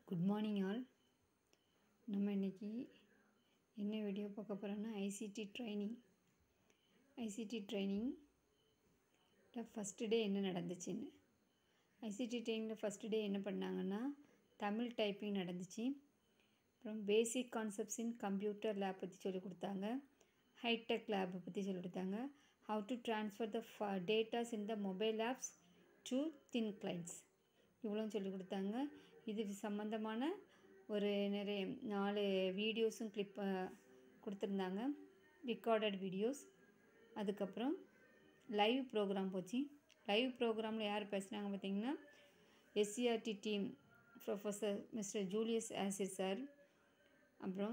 good morning all நம்ம இன்றைக்கி என்ன வீடியோ பார்க்க போகிறோன்னா ICT training ICT training first day என்ன நடந்துச்சுன்னு ஐசிடி ட்ரைனிங்கில் ஃபஸ்ட்டு டே என்ன பண்ணாங்கன்னா தமிழ் டைப்பிங் நடந்துச்சு அப்புறம் basic concepts in computer lab பற்றி சொல்லிக் கொடுத்தாங்க ஹைடெக் லேபை பற்றி சொல்லிக் கொடுத்தாங்க ஹவு டு ட்ரான்ஸ்ஃபர் த ஃப datas in the mobile apps to thin clients இவ்வளோ சொல்லிக் கொடுத்தாங்க இது சம்மந்தமான ஒரு நிறைய நாலு வீடியோஸும் கிளிப் கொடுத்துருந்தாங்க ரெக்கார்டட் வீடியோஸ் அதுக்கப்புறம் லைவ் ப்ரோக்ராம் போச்சு லைவ் ப்ரோக்ராமில் யார் பேசுனாங்க பார்த்தீங்கன்னா SCERT team professor mister Julius Asir sir அப்புறம்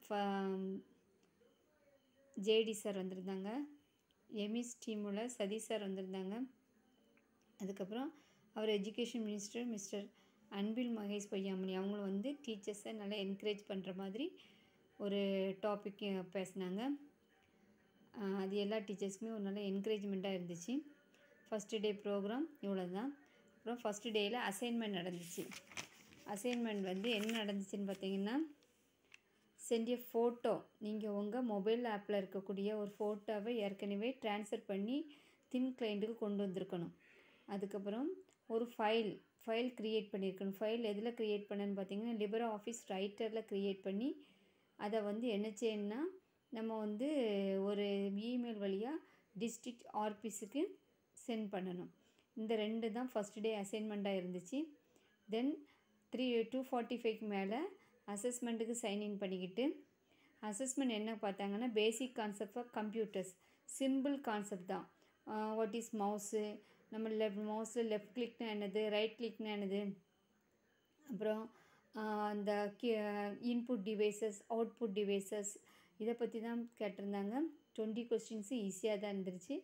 ஜேடி சார் வந்திருந்தாங்க எமிஸ் டீமோட சதீஷ் சார் வந்திருந்தாங்க அதுக்கப்புறம் அவர் education minister mister Anbil Mahesh Poyyamozhi அவங்களும் வந்து டீச்சர்ஸை நல்லா என்கரேஜ் பண்ணுற மாதிரி ஒரு டாபிக் பேசினாங்க அது எல்லா டீச்சர்ஸ்க்குமே ஒரு நல்ல என்கரேஜ்மெண்ட்டாக இருந்துச்சு ஃபஸ்ட்டு டே ப்ரோக்ராம் இவ்வளோ தான் அப்புறம் ஃபஸ்ட்டு டேயில் அசைன்மெண்ட் நடந்துச்சு அசைன்மெண்ட் வந்து என்ன நடந்துச்சுன்னு பார்த்தீங்கன்னா சென்ட் எ ஃபோட்டோ நீங்கள் உங்கள் மொபைல் ஆப்பில் இருக்கக்கூடிய ஒரு ஃபோட்டோவை ஏற்கனவே ட்ரான்ஸ்ஃபர் பண்ணி தின் கிளைண்ட்டுக்கு கொண்டு வந்திருக்கணும் அதுக்கப்புறம் ஒரு ஃபைல் ஃபைல் க்ரியேட் பண்ணியிருக்கணும் ஃபைல் எதில் க்ரியேட் பண்ணேன்னு பார்த்தீங்கன்னா லிபரா ஆஃபீஸ் ரைட்டரில் க்ரியேட் பண்ணி அதை வந்து என்ன செய்யணும்னா நம்ம வந்து ஒரு இமெயில் வழியாக டிஸ்ட்ரிக்ட் ஆர்பிஸுக்கு சென்ட் பண்ணணும் இந்த ரெண்டு தான் ஃபஸ்ட் டே அசைன்மெண்ட்டாக இருந்துச்சு தென் த்ரீ டூ ஃபார்ட்டி ஃபைவ்க்கு மேலே அசஸ்மெண்ட்டுக்கு சைன்இன் பண்ணிக்கிட்டு அசஸ்மெண்ட் என்ன பார்த்தாங்கன்னா basic concept of computers simple concept தான் வாட் இஸ் மவுஸு நம்ம லெஃப்ட் மவுஸில் லெஃப்ட் கிளிக்னா என்னது ரைட் கிளிக்னா என்னது அப்புறம் அந்த இன்புட் டிவைசஸ் அவுட்புட் டிவைசஸ் இதை பற்றி தான் கேட்டிருந்தாங்க டுவெண்ட்டி கொஸ்டின்ஸு ஈஸியாக தான் இருந்துருச்சு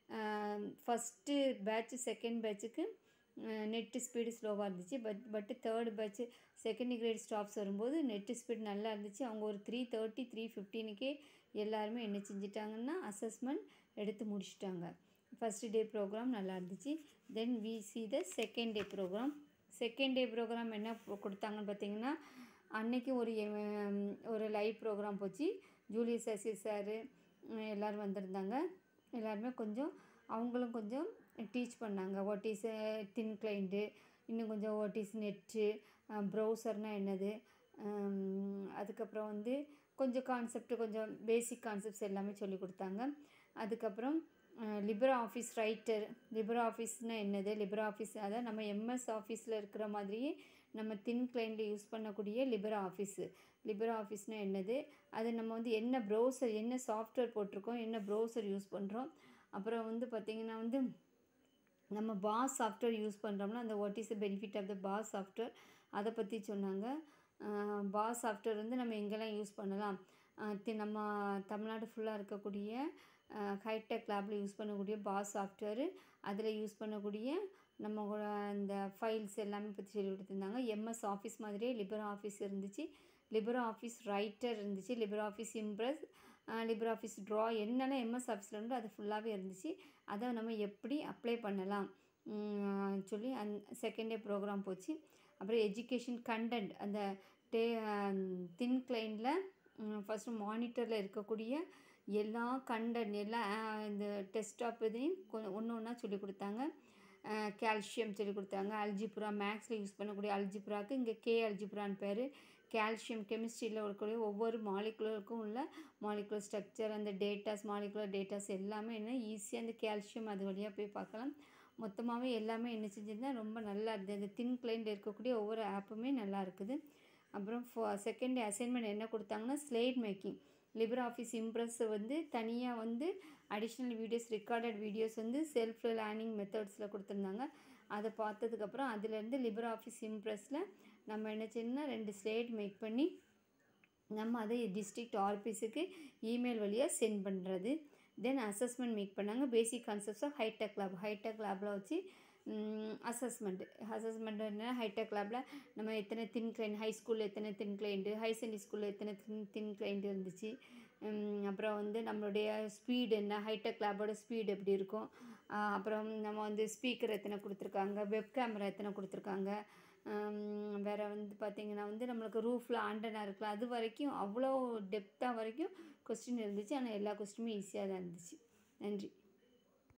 ஃபஸ்ட்டு பேட்ச் செகண்ட் பேட்சுக்கு நெட்டு ஸ்பீடு ஸ்லோவாக இருந்துச்சு but but third batch second grade staffs வரும்போது நெட்டு ஸ்பீட் நல்லா இருந்துச்சு அவங்க ஒரு த்ரீ தேர்ட்டி த்ரீ ஃபிஃப்டீனுக்கே எல்லாருமே என்ன செஞ்சிட்டாங்கன்னா அசஸ்மெண்ட் எடுத்து முடிச்சிட்டாங்க ஃபஸ்ட்டு டே ப்ரோக்ராம் நல்லா இருந்துச்சு then we see the second day program second day program என்ன கொடுத்தாங்கன்னு பார்த்தீங்கன்னா அன்னைக்கு ஒரு ஒரு லைவ் ப்ரோக்ராம் போச்சு ஜூலியஸ் அசிர் சார் எல்லோரும் வந்திருந்தாங்க எல்லாருமே கொஞ்சம் அவங்களும் கொஞ்சம் டீச் பண்ணாங்க வாட் இஸ் தின் கிளைண்ட்டு இன்னும் கொஞ்சம் வாட் இஸ் நெட்டு ப்ரௌசர்னால் என்னது அதுக்கப்புறம் வந்து கொஞ்சம் கான்செப்ட் கொஞ்சம் பேசிக் கான்செப்ட்ஸ் எல்லாமே சொல்லி கொடுத்தாங்க அதுக்கப்புறம் லிபரா ஆஃபீஸ் ரைட்டர் லிபரா ஆஃபீஸ்னால் என்னது லிபரா ஆஃபீஸ் அதாவது நம்ம எம்எஸ் ஆஃபீஸில் இருக்கிற மாதிரியே நம்ம தின் கிளைண்டில் யூஸ் பண்ணக்கூடிய லிபரா ஆஃபீஸு லிபரா ஆஃபீஸ்னால் என்னது அது நம்ம வந்து என்ன ப்ரௌசர் என்ன சாஃப்ட்வேர் போட்டிருக்கோம் என்ன ப்ரௌசர் யூஸ் பண்ணுறோம் அப்புறம் வந்து பார்த்திங்கன்னா வந்து நம்ம பாஸ் சாஃப்ட்வேர் யூஸ் பண்ணுறோம்னா அந்த what is the benefit of the FOSS software அதை பற்றி சொன்னாங்க பாஸ் சாஃப்ட்வேர் வந்து நம்ம எங்கெல்லாம் யூஸ் பண்ணலாம் நம்ம தமிழ்நாடு ஃபுல்லாக இருக்கக்கூடிய ஹைடெக் லேபில் யூஸ் பண்ணக்கூடிய பாஸ் சாஃப்ட்வேரு அதில் யூஸ் பண்ணக்கூடிய நம்ம அந்த ஃபைல்ஸ் எல்லாமே பற்றி சொல்லி கொடுத்துருந்தாங்க எம்எஸ் ஆஃபீஸ் மாதிரியே லிபரா ஆஃபீஸ் இருந்துச்சு லிபரா ஆஃபீஸ் ரைட்டர் இருந்துச்சு LibreOffice Impress LibreOffice Draw என்னென்ன எம்எஸ் ஆஃபீஸில் இருந்தோ அது ஃபுல்லாகவே இருந்துச்சு அதை நம்ம எப்படி அப்ளை பண்ணலாம் சொல்லி அந் செகண்ட் டே ப்ரோக்ராம் போச்சு அப்புறம் எஜுகேஷன் கண்டென்ட் அந்த டே தின் கிளைண்டில் ஃபஸ்ட்டு மானிட்டரில் இருக்கக்கூடிய எல்லா கண்டென்ட் எல்லா இந்த டெஸ்டாப் இதையும் கொஞ்சம் ஒன்று ஒன்றா சொல்லி கொடுத்தாங்க கால்சியம் சொல்லி கொடுத்தாங்க அல்ஜிப்ரா மேக்ஸில் யூஸ் பண்ணக்கூடிய அல்ஜிப்ராக்கு இங்கே கே அல்ஜிப்ரான்னு பேர் கால்சியம் கெமிஸ்ட்ரியில் இருக்கக்கூடிய ஒவ்வொரு மாலிகுலருக்கும் உள்ள மாலிகுலர் ஸ்ட்ரக்சர் அந்த டேட்டாஸ் மாலிகுலர் டேட்டாஸ் எல்லாமே என்ன ஈஸியாக அந்த கால்சியம் அது வழியாக போய் பார்க்கலாம் மொத்தமாகவே எல்லாமே என்ன செஞ்சுருந்தா ரொம்ப நல்லா இருந்தது இந்த தின் கிளைண்டில் இருக்கக்கூடிய ஒவ்வொரு ஆப்புமே நல்லா இருக்குது அப்புறம் செகண்ட் டே அசைன்மெண்ட் என்ன கொடுத்தாங்கன்னா slide making LibreOffice Impress வந்து தனியாக வந்து அடிஷ்னல் வீடியோஸ் ரெக்கார்டட் வீடியோஸ் வந்து செல்ஃப் லேர்னிங் மெத்தட்ஸில் கொடுத்துருந்தாங்க அதை பார்த்ததுக்கப்புறம் அதுலேருந்து லிபர் ஆஃபீஸ் இம்ப்ரெஸில் நம்ம என்ன செய்யணும்னா ரெண்டு ஸ்லேட் மேக் பண்ணி நம்ம அதை டிஸ்ட்ரிக்ட் ஆர்பிஸுக்கு இமெயில் வழியாக சென்ட் பண்ணுறது தென் அசஸ்மெண்ட் மேக் பண்ணாங்க basic concepts of hitech lab hitech லேபில் வச்சு அசஸ்மெண்ட் அசஸ்மெண்ட் என்ன ஹைடெக் லேபில் நம்ம எத்தனை தின் கிளைண்ட் ஹை ஸ்கூலில் எத்தனை தின் கிளைண்ட்டு ஹை செகண்டரி ஸ்கூலில் எத்தனை தின் தின் கிளைண்ட் இருந்துச்சு அப்புறம் வந்து நம்மளுடைய ஸ்பீடு என்ன ஹைடெக் லேபோட ஸ்பீடு எப்படி இருக்கும் அப்புறம் நம்ம வந்து ஸ்பீக்கர் எத்தனை கொடுத்துருக்காங்க வெப் கேமரா எத்தனை கொடுத்துருக்காங்க வேறு வந்து பார்த்திங்கன்னா வந்து நம்மளுக்கு ரூஃபில் ஆண்டனா இருக்குல்ல அது வரைக்கும் அவ்வளோ டெப்த்தாக வரைக்கும் கொஸ்டின் இருந்துச்சு ஆனால் எல்லா கொஸ்டினுமே ஈஸியாக தான் இருந்துச்சு நன்றி